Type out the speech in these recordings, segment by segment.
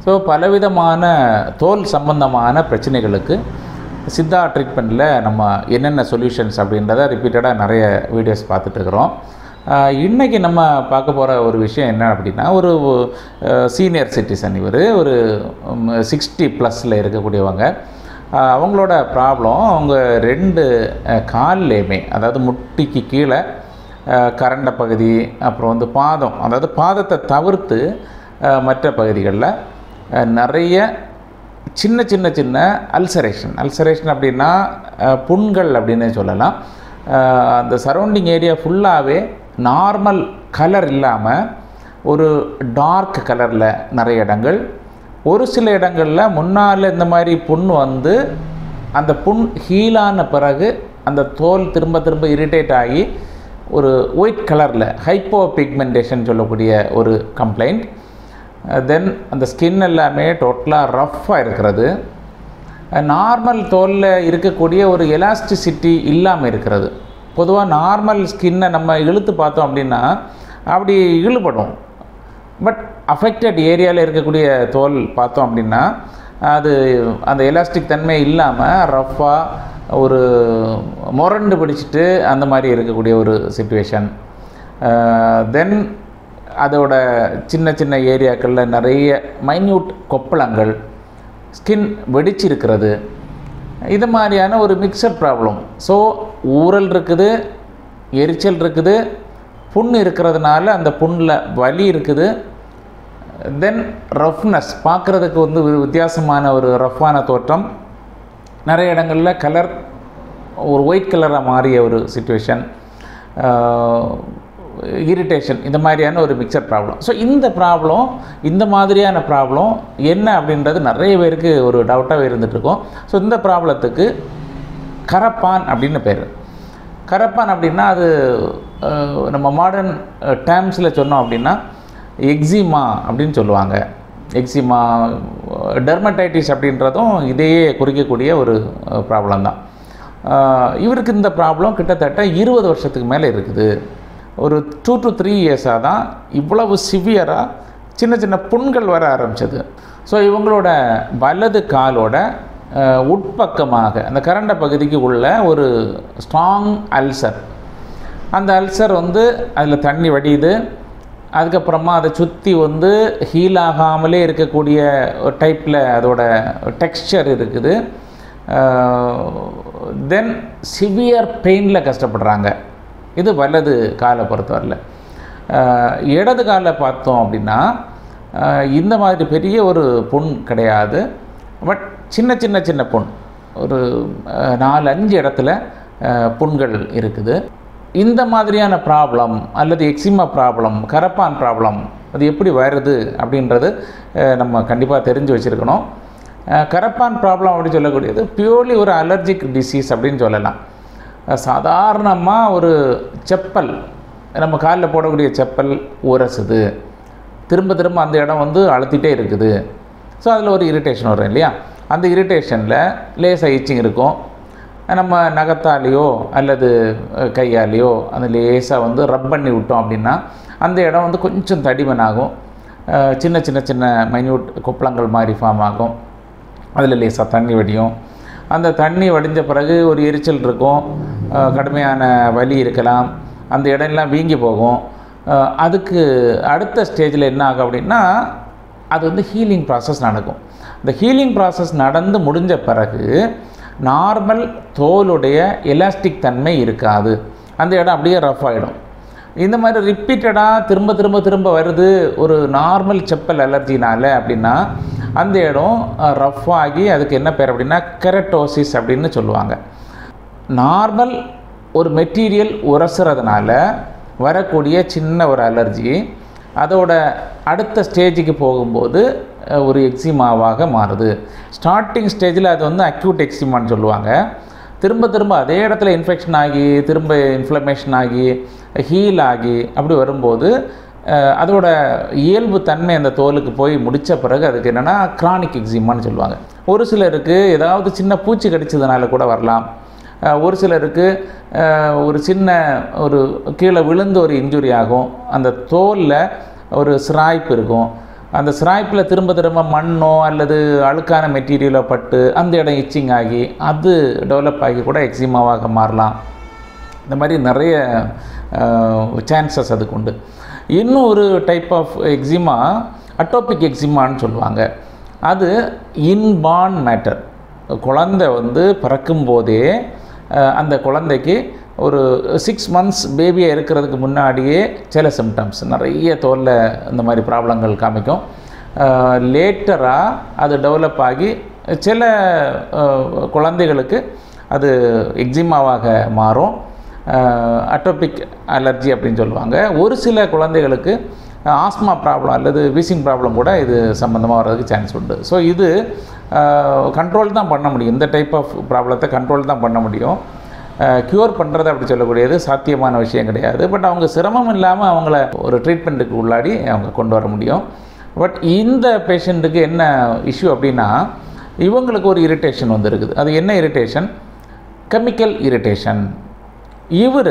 so பலவிதமான தோல் சம்பந்தமான பிரச்சனைகளுக்கு சித்தா ட்ரீட்மெண்ட்டில் நம்ம என்னென்ன சொல்யூஷன்ஸ் அப்படின்றத ரிப்பீட்டடாக நிறைய வீடியோஸ் பார்த்துட்டு இருக்கிறோம் ஆஹ் இன்னைக்கு நம்ம பார்க்க போகிற ஒரு விஷயம் என்ன அப்படின்னா ஒரு சீனியர் சிட்டிசன் இவர் ஒரு சிக்ஸ்டி ப்ளஸில் இருக்கக்கூடியவங்க ஆஹ் அவங்களோட ப்ராப்ளம் அவங்க ரெண்டு அஹ், கால்லையுமே அதாவது முட்டிக்கு கீழே அஹ், கரண்ட பகுதி அப்புறம் வந்து பாதம் அதாவது பாதத்தை தவிர்த்து அஹ், மற்ற பகுதிகளில் அஹ், நிறைய சின்ன சின்ன சின்ன அல்சரேஷன் அல்சரேஷன் அப்படின்னா அஹ், புண்கள் அப்படின்னு சொல்லலாம் அஹ், அந்த சரௌண்டிங் ஏரியா ஃபுல்லாகவே நார்மல் கலர் இல்லாமல் ஒரு டார்க் கலரில் நிறைய இடங்கள் ஒரு சில இடங்களில் முன்னால் இந்த மாதிரி புண் வந்து அந்த புண் ஹீலான பிறகு அந்த தோல் திரும்ப திரும்ப இரிட்டேட் ஆகி ஒரு ஒயிட் கலரில் ஹைப்போ பிக்மெண்டேஷன் சொல்லக்கூடிய ஒரு கம்ப்ளைண்ட் தென் அந்த ஸ்கின் எல்லாமே டோட்டலாக ரஃப்பாக இருக்கிறது நார்மல் தோலில் இருக்கக்கூடிய ஒரு எலாஸ்டிசிட்டி இல்லாமல் இருக்கிறது பொதுவாக நார்மல் ஸ்கின்னை நம்ம இழுத்து பார்த்தோம் அப்படின்னா அப்படி இழுபடும் பட் அஃபெக்டட் ஏரியாவில் இருக்கக்கூடிய தோல் பார்த்தோம் அப்படின்னா அது அந்த எலாஸ்டிக் தன்மை இல்லாமல் ரஃப்பாக ஒரு முரண்டு பிடிச்சிட்டு அந்த மாதிரி இருக்கக்கூடிய ஒரு சுச்சுவேஷன் தென் அதோட சின்ன சின்ன ஏரியாக்களில் நிறைய மைன்யூட் கொப்பளங்கள் ஸ்கின் வெடிச்சிருக்கிறது இது மாதிரியான ஒரு மிக்சர் ப்ராப்ளம் ஸோ ஊறல் இருக்குது எரிச்சல் இருக்குது புண் இருக்கிறதுனால அந்த புண்ணில் வலி இருக்குது தென் ரஃப்னஸ் பார்க்குறதுக்கு வந்து ஒரு வித்தியாசமான ஒரு ரஃப்பான தோற்றம் நிறைய இடங்களில் கலர் ஒரு ஒயிட் கலராக மாறிய ஒரு சுச்சுவேஷன் இரிட்டேஷன் இந்த மாதிரியான ஒரு மிக்சர் ப்ராப்ளம் ஸோ இந்த ப்ராப்ளம் இந்த மாதிரியான ப்ராப்ளம் என்ன அப்படின்றது நிறைய பேருக்கு ஒரு டவுட்டாகவே இருந்துகிட்ருக்கோம் ஸோ இந்த ப்ராப்ளத்துக்கு கரப்பான் அப்படின்னு பேர் கரப்பான் அப்படின்னா அது அஹ், நம்ம மாடர்ன் டேர்ம்ஸில் சொன்னோம் அப்படின்னா எக்ஸிமா அப்படின்னு சொல்லுவாங்க எக்ஸிமா டெர்மடைட்டிஸ் அப்படின்றதும் இதையே குறிக்கக்கூடிய ஒரு ப்ராப்ளம் தான் அஹ், இவருக்கு இந்த ப்ராப்ளம் கிட்டத்தட்ட இருபது வருஷத்துக்கு மேலே இருக்குது ஒரு டூ டு த்ரீ இயர்ஸாக தான் இவ்வளவு சிவியராக சின்ன சின்ன புண்கள் வர ஆரம்பிச்சது ஸோ இவங்களோட வலது காலோட அஹ், உட்பக்கமாக அந்த கரண்ட பகுதிக்கு உள்ள ஒரு ஸ்ட்ராங் அல்சர் அந்த அல்சர் வந்து அதில் தண்ணி வடியுது அதுக்கப்புறமா அதை சுற்றி வந்து ஹீல் ஆகாமலே இருக்கக்கூடிய டைப்பில் அதோட டெக்ஸ்சர் இருக்குது தென் சிவியர் பெயினில் கஷ்டப்படுறாங்க இது வலது காலை பொறுத்தவரையில் அஹ், இடது காலை பார்த்தோம் அப்படின்னா அஹ், இந்த மாதிரி பெரிய ஒரு புண் கிடையாது பட் சின்ன சின்ன சின்ன புண் ஒரு அஹ், நாலு அஞ்சு இடத்துல அஹ், புண்கள் இருக்குது இந்த மாதிரியான ப்ராப்ளம் அல்லது எக்ஸிமா ப்ராப்ளம் கரப்பான் ப்ராப்ளம் அது எப்படி வருது அப்படின்றது அஹ், நம்ம கண்டிப்பாக தெரிஞ்சு வச்சுருக்கணும் அஹ், கரப்பான் ப்ராப்ளம் அப்படின்னு சொல்லக்கூடியது பியூர்லி ஒரு அலர்ஜிக் டிசீஸ் அப்படின்னு சொல்லலாம் சாதாரணமாக ஒரு செப்பல் நம்ம காலில் போடக்கூடிய செப்பல் உரசுது திரும்ப திரும்ப அந்த இடம் வந்து அழுத்திட்டே இருக்குது ஸோ அதில் ஒரு இரிட்டேஷன் வரும் இல்லையா அந்த இரிட்டேஷனில் லேசாக ஈச்சிங் இருக்கும் நம்ம நகத்தாலேயோ அல்லது அஹ், கையாலேயோ அந்த லேசாக வந்து ரப் பண்ணி விட்டோம் அப்படின்னா அந்த இடம் வந்து கொஞ்சம் தடிமன் ஆகும் அஹ், சின்ன சின்ன சின்ன மைன்யூட் கொப்பளங்கள் மாதிரி ஃபார்ம் ஆகும் அதில் லேசாக தண்ணி வடியும் அந்த தண்ணி வடிஞ்ச பிறகு ஒரு எரிச்சல் இருக்கும் அஹ், கடுமையான வலி இருக்கலாம் அந்த இடம்லாம் வீங்கி போகும் அஹ், அதுக்கு அடுத்த ஸ்டேஜில் என்ன ஆகும் அப்படின்னா அது வந்து ஹீலிங் ப்ராசஸ் நடக்கும் இந்த ஹீலிங் ப்ராசஸ் நடந்து முடிஞ்ச பிறகு நார்மல் தோலுடைய எலாஸ்டிக் தன்மை இருக்காது அந்த இடம் அப்படியே ரஃப் ஆகிடும் இந்த மாதிரி ரிப்பீட்டடாக திரும்ப திரும்ப திரும்ப வருது ஒரு நார்மல் செப்பல் அலர்ஜினால அப்படின்னா அந்த இடம் ரஃப் ஆகி அதுக்கு என்ன பேர் அப்படின்னா கெரட்டோசிஸ் அப்படின்னு சொல்லுவாங்க நார்மல் ஒரு மெட்டீரியல் உரசுறதுனால வரக்கூடிய சின்ன ஒரு அலர்ஜி அதோட அடுத்த ஸ்டேஜுக்கு போகும்போது அஹ், ஒரு எக்ஸிமாவாக மாறுது ஸ்டார்டிங் ஸ்டேஜில் அது வந்து அக்யூட் எக்ஸிமான்னு சொல்லுவாங்க திரும்ப திரும்ப அதே இடத்துல இன்ஃபெக்ஷன் ஆகி திரும்ப இன்ஃப்ளமேஷன் ஆகி ஹீல் ஆகி அப்படி வரும்போது அஹ், அதோட இயல்பு தன்மை அந்த தோலுக்கு போய் முடித்த பிறகு அதுக்கு என்னென்னா கிரானிக் எக்ஸிமான்னு சொல்லுவாங்க ஒரு சிலருக்கு ஏதாவது சின்ன பூச்சி கடிச்சதுனால கூட வரலாம் அஹ், ஒரு சிலருக்கு அஹ், ஒரு சின்ன ஒரு கீழே விழுந்து ஒரு இன்ஜுரி ஆகும் அந்த தோலில் ஒரு சிராய்ப்பு இருக்கும் அந்த சிராய்ப்பில் திரும்ப திரும்ப மண்ணோ அல்லது அழுக்கான மெட்டீரியலோ பட்டு அந்த இடம் இச்சிங் ஆகி அது டெவலப் ஆகி கூட எக்ஸிமாவாக மாறலாம் இந்த மாதிரி நிறைய சான்சஸ் அதுக்கு உண்டு இன்னும் ஒரு டைப் ஆஃப் எக்ஸிமா அட்டோபிக் எக்ஸிமான்னு சொல்லுவாங்க அது இன்பார்ன் மேட்டர் குழந்தை வந்து பிறக்கும் போதே அஹ், அந்த குழந்தைக்கு ஒரு சிக்ஸ் மந்த்ஸ் பேபியாக இருக்கிறதுக்கு முன்னாடியே சில சிம்டம்ஸ் நிறைய தோலில் இந்த மாதிரி ப்ராப்ளங்கள் காமிக்கும் லேட்டராக அது டெவலப் ஆகி சில அஹ், குழந்தைகளுக்கு அது எக்ஸிமாவாக மாறும் அட்டோபிக் அலர்ஜி அப்படின்னு சொல்லுவாங்க ஒரு சில குழந்தைகளுக்கு ஆஸ்மா ப்ராப்ளம் அல்லது வீசிங் ப்ராப்ளம் கூட இது சம்மந்தமாக வர்றதுக்கு சான்ஸ் உண்டு ஸோ இது கண்ட்ரோல் தான் பண்ண முடியும் இந்த டைப் ஆஃப் ப்ராப்ளத்தை கண்ட்ரோல் தான் பண்ண முடியும் க்யூர் பண்ணுறது அப்படி சொல்லக்கூடியது சாத்தியமான விஷயம் கிடையாது பட் அவங்க சிரமம் இல்லாமல் அவங்கள ஒரு ட்ரீட்மெண்ட்டுக்கு உள்ளாடி அவங்க கொண்டு வர முடியும் பட் இந்த பேஷண்ட்டுக்கு என்ன இஷ்யூ அப்படின்னா இவங்களுக்கு ஒரு இரிட்டேஷன் வந்துருக்குது அது என்ன இரிட்டேஷன் கெமிக்கல் இரிட்டேஷன் இவர்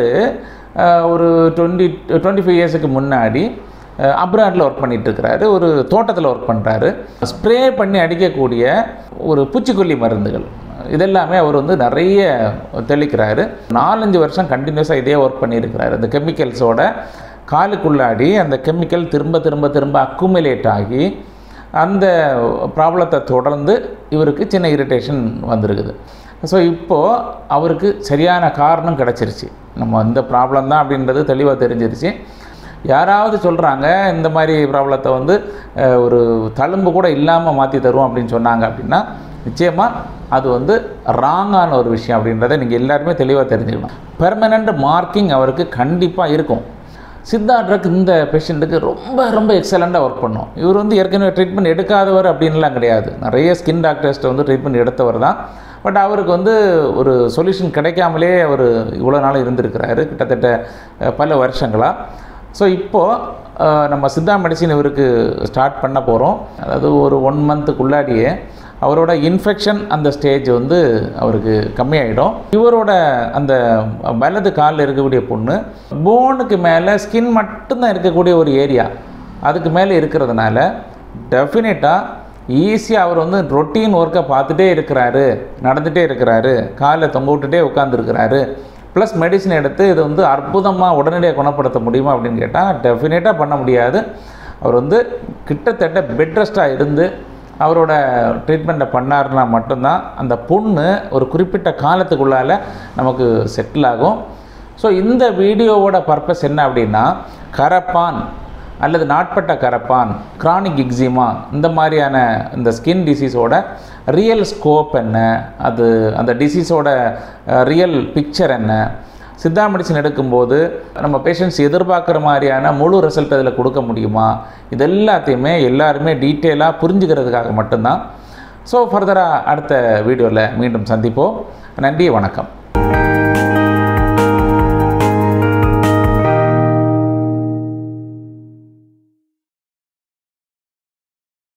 ஒரு டுவெண்ட்டி டுவெண்ட்டி ஃபைவ் இயர்ஸுக்கு முன்னாடி அப்ராடில் ஒர்க் பண்ணிட்டு இருக்கிறாரு ஒரு தோட்டத்தில் ஒர்க் பண்ணுறாரு ஸ்ப்ரே பண்ணி அடிக்கக்கூடிய ஒரு பூச்சிக்கொல்லி மருந்துகள் இதெல்லாமே அவர் வந்து நிறைய தெளிக்கிறாரு நாலஞ்சு வருஷம் கண்டினியூஸாக இதே ஒர்க் பண்ணியிருக்கிறாரு அந்த கெமிக்கல்ஸோட காலுக்குள்ளாடி அந்த கெமிக்கல் திரும்ப திரும்ப திரும்ப அக்குமுலேட் ஆகி அந்த ப்ராப்ளத்தை தொடர்ந்து இவருக்கு சின்ன இரிட்டேஷன் வந்திருக்குது ஸோ இப்போது அவருக்கு சரியான காரணம் கிடச்சிருச்சு நம்ம இந்த ப்ராப்ளம் தான் அப்படின்றது தெளிவாக தெரிஞ்சிருச்சு யாராவது சொல்கிறாங்க இந்த மாதிரி ப்ராப்ளத்தை வந்து அஹ், ஒரு தழும்பு கூட இல்லாமல் மாற்றி தருவோம் அப்படின்னு சொன்னாங்க அப்படின்னா நிச்சயமாக அது வந்து ராங்கான ஒரு விஷயம் அப்படின்றத நீங்கள் எல்லாருமே தெளிவாக தெரிஞ்சுக்கணும் பெர்மனண்ட் மார்க்கிங் அவருக்கு கண்டிப்பாக இருக்கும் சித்தா ட்ரக் இந்த பேஷண்ட்டுக்கு ரொம்ப ரொம்ப எக்ஸலண்ட்டாக ஒர்க் பண்ணும் இவர் வந்து ஏற்கனவே ட்ரீட்மெண்ட் எடுக்காதவர் அப்படின்லாம் கிடையாது நிறைய ஸ்கின் டாக்டர்ஸ்ட்டு வந்து ட்ரீட்மெண்ட் எடுத்தவர் தான் பட் அவருக்கு வந்து ஒரு சொல்யூஷன் கிடைக்காமலே அவர் இவ்வளோ நாள் இருந்திருக்கிறாரு கிட்டத்தட்ட அஹ், பல வருஷங்களாக ஸோ இப்போது நம்ம சித்தா மெடிசின் இவருக்கு ஸ்டார்ட் பண்ண போகிறோம் அதாவது ஒரு ஒன் மந்த்துக்குள்ளாடியே அவரோட இன்ஃபெக்ஷன் அந்த ஸ்டேஜ் வந்து அவருக்கு கம்மியாயிடும் இவரோட அந்த வலது காலில் இருக்கக்கூடிய புண்ணு போனுக்கு மேலே ஸ்கின் மட்டும்தான் இருக்கக்கூடிய ஒரு ஏரியா அதுக்கு மேலே இருக்கிறதுனால டெஃபினட்டாக ஈஸியாக அவர் வந்து ரொட்டீன் ஒர்க்கை பார்த்துட்டே இருக்கிறாரு நடந்துகிட்டே இருக்கிறாரு காலை தொங்க விட்டுட்டே உட்காந்துருக்கிறாரு ப்ளஸ் மெடிசன் எடுத்து இது வந்து அற்புதமாக உடனடியாக குணப்படுத்த முடியுமா அப்படின்னு கேட்டால் டெஃபினட்டாக பண்ண முடியாது அவர் வந்து கிட்டத்தட்ட பெட் ரெஸ்ட்டாக இருந்து அவரோட ட்ரீட்மெண்ட்டை பண்ணாருன்னா மட்டும்தான் அந்த புண்ணு ஒரு குறிப்பிட்ட காலத்துக்குள்ளால் நமக்கு செட்டில் ஆகும் ஸோ இந்த வீடியோவோட பர்பஸ் என்ன அப்படின்னா கரப்பான் அல்லது நாட்பட்ட கரப்பான் கிரானிக் எக்ஸிமா இந்த மாதிரியான இந்த ஸ்கின் டிசீஸோட ரியல் ஸ்கோப் என்ன அது அந்த டிசீஸோட ரியல் பிக்சர் என்ன சித்தா மெடிசன் எடுக்கும்போது நம்ம பேஷண்ட்ஸ் எதிர்பார்க்குற மாதிரியான முழு ரிசல்ட் அதில் கொடுக்க முடியுமா இது எல்லாத்தையுமே எல்லாருமே டீட்டெயிலாக புரிஞ்சுக்கிறதுக்காக மட்டும்தான் ஸோ ஃபர்தராக அடுத்த வீடியோவில் மீண்டும் சந்திப்போம் நன்றி வணக்கம்